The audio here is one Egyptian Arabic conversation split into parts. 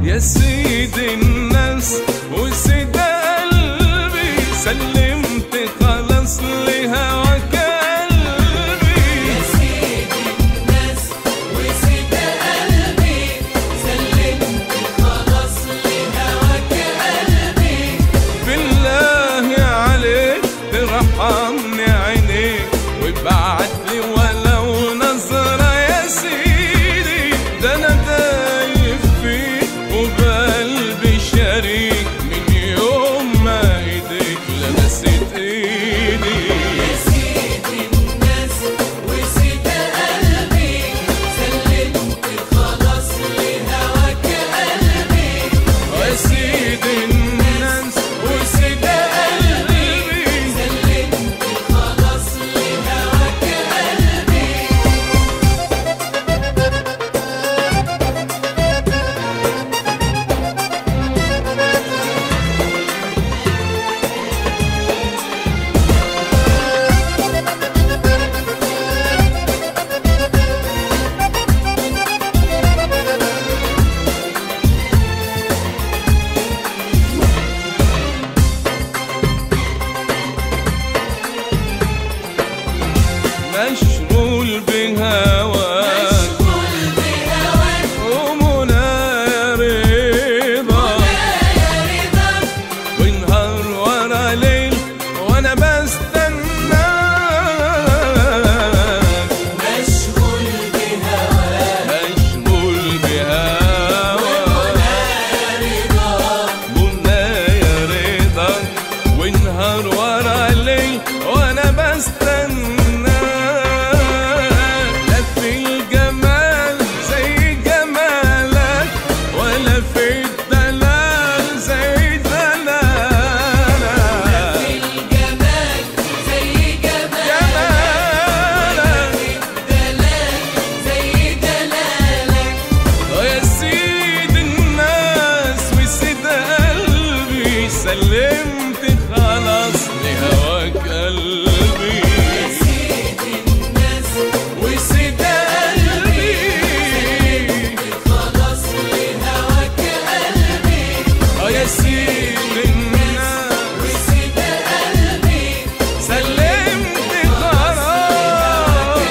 يا سيد الناس وسيد قلبي سلمت خلاص لهواك قلبي يا سيد الناس وسيد قلبي سلمت خلاص لهواك قلبي بالله عليك ترحمني عينيك وابعت لي ولو نظرة يا سيدي ده انا دايب فيك وبقلبي شريك من يوم ما ايديك لمست ايدي يا سيد الناس وسيد قلبي سلمت خلاص لهواك قلبي يا سيد الناس وسيد قلبي سلمت خلاص لهواك قلبي مشغول بهواك مشغول بهواك ومنى رضا يا رضا ونهار ورا ليل وانا بستناك مشغول بهواك مشغول بهواك رضا منى يا رضا ونهار ورا ليل وانا بستناك لا في الجمال زي جمالك ولا في الدلال زي دلالك الجمال زي جمالك جمالك الدلال زي دلالك يا سيد الناس وسيد قلبي سلمت خلاص لهواك قلبي سيد الناس وسيد قلبي خلاص لهواك قلبي اه يا سيد الناس وسيد قلبي سلمت خلاص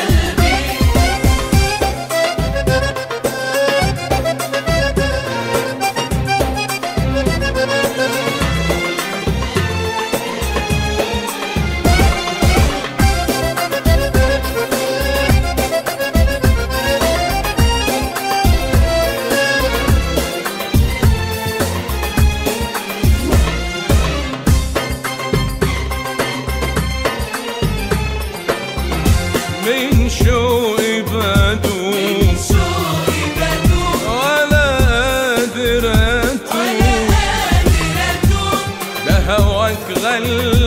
من شوقي بدوم شوقي بدوم ولا قادر اتوب ولا قادر ادوم ده هواك غلى